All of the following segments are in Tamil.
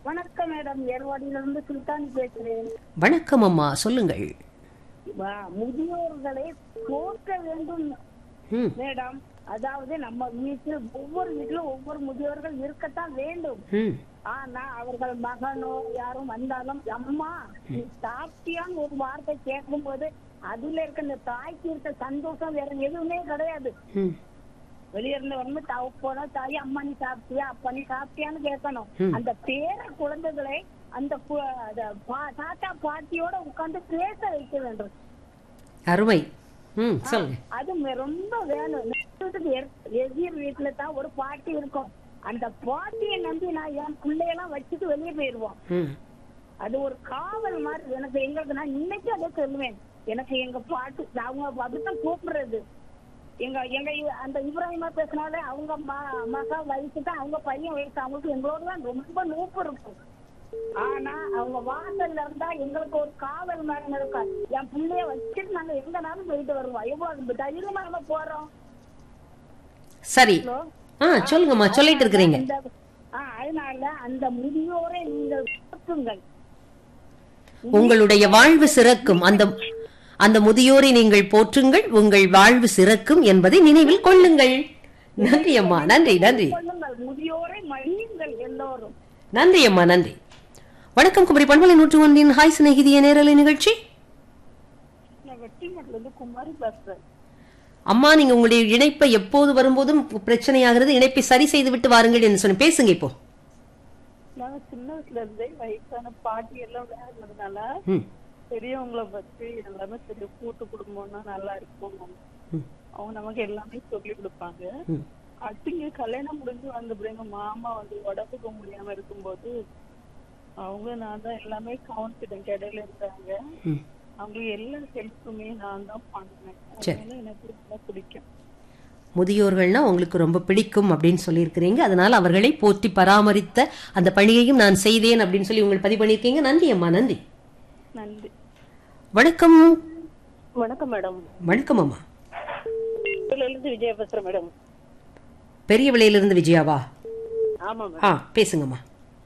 வணக்கம் மேடம் ஏர்வாடியிலிருந்து சுல்தான் பேசுறேன் வணக்கம் அம்மா சொல்லுங்கள் வா- முதியோர்களை போற்ற வேண்டும் ம் மேடம் அதாவது நம்ம வீட்டில் ஒவ்வொரு வீட்டிலும் ஒவ்வொரு முதியோர்கள் இருக்கத்தான் வேண்டும் ம் ஆனா அவர்கள் மகனோ யாரும் வந்தாலும் அம்மா நீ சாப்பிட்டியான்னு ஒரு வார்த்தை கேட்கும் போது அதுல இருக்க இந்த தாய்க்கு இருக்க சந்தோஷம் வேற எதுவுமே கிடையாது ம் வெளிய இருந்து வந்து தாவு போனா தாய் அம்மா நீ சாப்பிட்டியா அப்பா நீ சாப்பிட்டியான்னு கேட்கணும் ம். அந்த பேர குழந்தைகளை அந்த கு- அத பா- தாத்தா பாட்டியோட உட்கார்ந்து பேச வைக்க வேண்டும் அருமை ம் சொல்லுங்க அது ம- ரொம்ப வேணும் வீட்டுக்கு எர்- எதிர் வீட்டுல தான் ஒரு பாட்டி இருக்கும் அந்த பாட்டியை நம்பி நான் என் பிள்ளையெல்லாம் வச்சுட்டு வெளியே போயிருவோம் ம் அது ஒரு காவல் மாதிரி எனக்கு எங்களுக்கு நான் இன்னைக்கு அதை சொல்லுவேன் எனக்கு எங்க பாட்டு அவங்க அப்படித்தான் கூப்பிடுறது எங்க எங்க இ- அந்த இப்ராஹிமா பேசினாலே அவங்க ம- மகா வயசு தான் அவங்க பையன் வயசு அவங்களுக்கு எங்களோட தான் ரொம்ப நூப்பு இருக்கும் ஆனா அவங்க வாசல்ல இருந்தா எங்களுக்கு ஒரு காவல் மாதிரி இருக்கும் என் பிள்ளைய வச்சுட்டு நாங்க எங்கனாலும் போயிட்டு வருவோம் எவ்வளவு தைரியமா நம்ம போறோம் சரி ஹலோ ஆ சொல்லுங்கம்மா சொல்லிட்டு இருக்கிறீங்க அந்த- ஆ, அதனால அந்த முதியோரை நீங்கள் போற்றுங்கள் உங்களுடைய வாழ்வு சிறக்கும் அந்த அந்த முதியோரை நீங்கள் போற்றுங்கள் உங்கள் வாழ்வு சிறக்கும் என்பதை நினைவில் கொள்ளுங்கள் நன்றி அம்மா நன்றி நன்றி கொள்ளுங்கள் முதியோரை மழியுங்கள் எல்லோரும் நன்றி அம்மா நன்றி வணக்கம் குமரி பண்பலை நூற்று ஒன்றின் ஹாய் சிநேகிதிய நேரலை நிகழ்ச்சி நான் வெட்டிமட்டில இருந்து குமாரி பேசுறேன் அம்மா நீங்க உங்களுடைய இணைப்பை எப்போது வரும்போதும் பிரச்சனையாகிறது இணைப்பை சரி செய்து விட்டு வாருங்கள் என்று சொன்ன பேசுங்க இப்போ நாங்க சின்ன வயசுல இருந்தே வயசான பாட்டி எல்லாம் விளையாடுனதுனால ம் பெரியவங்கள பத்தி எல்லாமே தெரியும் கூட்டு குடும்பம்னா நல்லா இருக்கும் ம் அவங்க நமக்கு எல்லாமே சொல்லி கொடுப்பாங்க ம் அடுத்தீங்க கல்யாணம் முடிஞ்சு வந்த பிறகு மாமா வந்து உடம்புக்கு முடியாம இருக்கும்போது அவங்க நான் தான் எல்லாமே கவனிச்சிட்டேன் இடையில இருந்தாங்க ம் அவங்களுக்கு எல்லா ஹெல்ப்புமே நான் தான் பண்ணேன் சரி. அதனால எனக்கு ரொம்ப பிடிக்கும் முதியோர்கள்னா உங்களுக்கு ரொம்ப பிடிக்கும் அப்படின்னு சொல்லியிருக்கிறீங்க அதனால அவர்களை போற்றி பராமரித்த அந்த பணியையும் நான் செய்தேன் அப்படின்னு சொல்லி உங்களுக்கு பதிவு பண்ணியிருக்கீங்க நன்றி அம்மா நன்றி நன்றி வணக்கம் வணக்கம் மேடம் வணக்கம் அம்மா இருந்து விஜயா பேசுறேன் மேடம் பெரிய விலையிலிருந்து விஜயாவா ஆமா ஆ பேசுங்கம்மா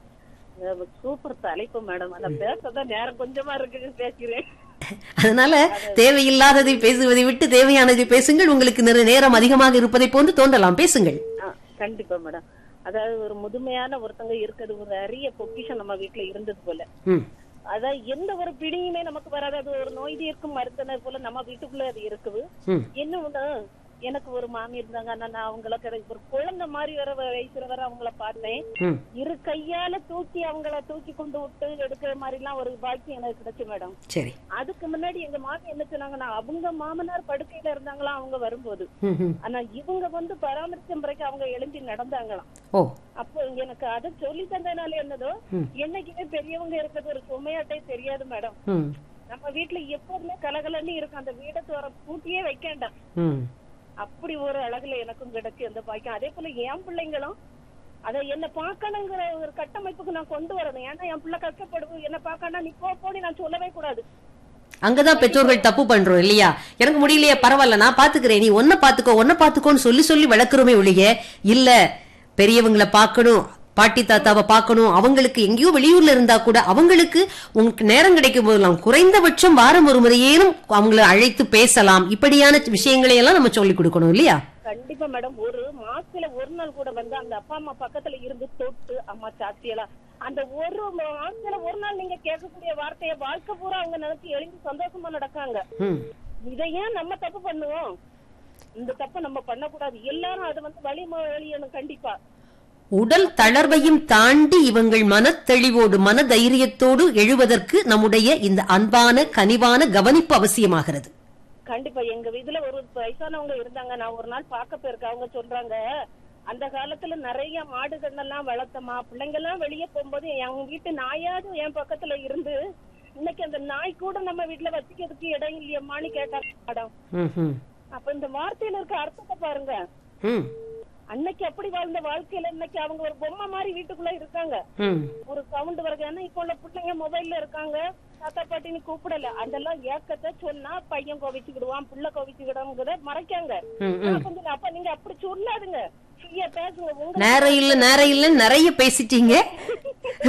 மேடம் சூப்பர் தலைப்பு மேடம் அத பேசதான் நேரம் கொஞ்சமா இருக்கு பேசுறேன் அதனால தேவையில்லாததை பேசுவதை விட்டு தேவையானதை பேசுங்கள் உங்களுக்கு நிறைய நேரம் அதிகமாக இருப்பதை போன்று தோன்றலாம் பேசுங்கள் ஆ, கண்டிப்பா மேடம் அதாவது ஒரு முதுமையான ஒருத்தங்க இருக்கிறது ஒரு அரிய பொக்கிஷம் நம்ம வீட்டுல இருந்தது போல ம் அதாவது எந்த ஒரு பிடியுமே நமக்கு வராது அது ஒரு நோய் தீர்க்கும் மருத்துவர் போல நம்ம வீட்டுக்குள்ள அது இருக்குது ம் என்ன ஒண்ணு எனக்கு ஒரு மாமி இருந்தாங்க ஆனா நான் அவங்கள கிடை- ஒரு குழந்தை மாதிரி வர வயசுல வர அவங்கள பார்த்தேன் ம் இரு கையால தூக்கி அவங்கள தூக்கி கொண்டு விட்டு எடுக்கிற மாதிரி எல்லாம் ஒரு பாக்கியம் எனக்கு கிடைச்சு மேடம் சரி அதுக்கு முன்னாடி எங்க மாமி என்ன சொன்னாங்கன்னா அவங்க மாமனார் படுக்கையில இருந்தாங்களாம் அவங்க வரும்போது ம் ம் ஆனா இவங்க வந்து பராமரிச்ச பிறகு அவங்க எழும்பி நடந்தாங்களாம் ஓ அப்போ எனக்கு அதை சொல்லி தந்ததுனால என்னதோ ம். என்னைக்குமே பெரியவங்க இருக்கிறது ஒரு சுமையாட்டே தெரியாது மேடம் ம் நம்ம வீட்டுல எப்போதுமே கலகலன்னு இருக்கும் அந்த வீடை தோற பூட்டியே வைக்கண்டாம் ம் அப்படி ஒரு அழகுல எனக்கும் கிடைச்சு அந்த பாக்கியம் அதே போல என் பிள்ளைங்களும் அதை என்ன பார்க்கணுங்கிற ஒரு கட்டமைப்புக்கு நான் கொண்டு வரணும் ஏன்னா என் பிள்ளை கஷ்டப்படுவோம் என்ன பார்க்கணும் நீ போ போடி நான் சொல்லவே கூடாது அங்கதான் பெற்றோர்கள் தப்பு பண்றோம் இல்லையா எனக்கு முடியலையே பரவாயில்ல நான் பாத்துக்கிறேன் நீ ஒன்ன பாத்துக்கோ ஒன்ன பாத்துக்கோன்னு சொல்லி சொல்லி வளர்க்குறோமே ஒழிய இல்ல பெரியவங்கள பார்க்கணும் பாட்டி தாத்தாவை பார்க்கணும் அவங்களுக்கு எங்கேயோ வெளியூர்ல இருந்தா கூட அவங்களுக்கு உங்களுக்கு நேரம் கிடைக்கும் போதெல்லாம் குறைந்தபட்சம் வாரம் ஒரு முறையேனும் அவங்கள அழைத்து பேசலாம் இப்படியான விஷயங்களை எல்லாம் நம்ம சொல்லி கொடுக்கணும் இல்லையா கண்டிப்பா மேடம் ஒரு மாசத்துல ஒரு நாள் கூட வந்து அந்த அப்பா அம்மா பக்கத்துல இருந்து தொட்டு அம்மா சாத்தியலாம் அந்த ஒரு மாசத்துல ஒரு நாள் நீங்க கேட்கக்கூடிய வார்த்தைய வாழ்க்கை பூரா அவங்க நினைச்சு எழுந்து சந்தோஷமா நடக்காங்க ம் இதை ஏன் நம்ம தப்பு பண்ணுவோம் இந்த தப்பு நம்ம பண்ணக்கூடாது எல்லாரும் அதை வந்து வழி வழியணும் கண்டிப்பா உடல் தளர்வையும் தாண்டி இவங்கள் மனத்தெளிவோடு மன தைரியத்தோடு எழுவதற்கு நம்முடைய இந்த அன்பான கனிவான கவனிப்பு அவசியமாகிறது கண்டிப்பா எங்க இதுல ஒரு வயசானவங்க இருந்தாங்க நான் ஒரு நாள் பார்க்க போயிருக்கேன் அவங்க சொல்றாங்க அந்த காலத்துல நிறைய மாடுகள்லாம் வளர்த்தமா பிள்ளைங்க எல்லாம் வெளியே போகும்போது என் வீட்டு நாயாவது என் பக்கத்துல இருந்து இன்னைக்கு அந்த நாய் கூட நம்ம வீட்டுல வச்சுக்கிறதுக்கு இடம் இல்லையம்மான்னு கேட்டாங்க மேடம் ம் ம் அப்ப இந்த வார்த்தையில இருக்க அர்த்தத்தை பாருங்க ம் அன்னைக்கு அப்படி வாழ்ந்த வாழ்க்கையில இன்னைக்கு அவங்க ஒரு பொம்மை மாதிரி வீட்டுக்குள்ள இருக்காங்க ம் ஒரு சவுண்ட் வருது ஏன்னா இப்ப உள்ள பிள்ளைங்க மொபைல்ல இருக்காங்க தாத்தா பாட்டின்னு கூப்பிடல அதெல்லாம் ஏக்கத்தை சொன்னா பையன் கோவிச்சுக்கிடுவான் புள்ள கோவிச்சுக்கிடுவாங்கிறத மறைக்காங்க ம், ம். நான் கொஞ்சம் அப்ப நீங்க அப்படி சொல்லாதுங்க ஃப்ரீயா பேசுங்க உங்க நேரம் இல்ல நேரம் இல்ல நிறைய பேசிட்டீங்க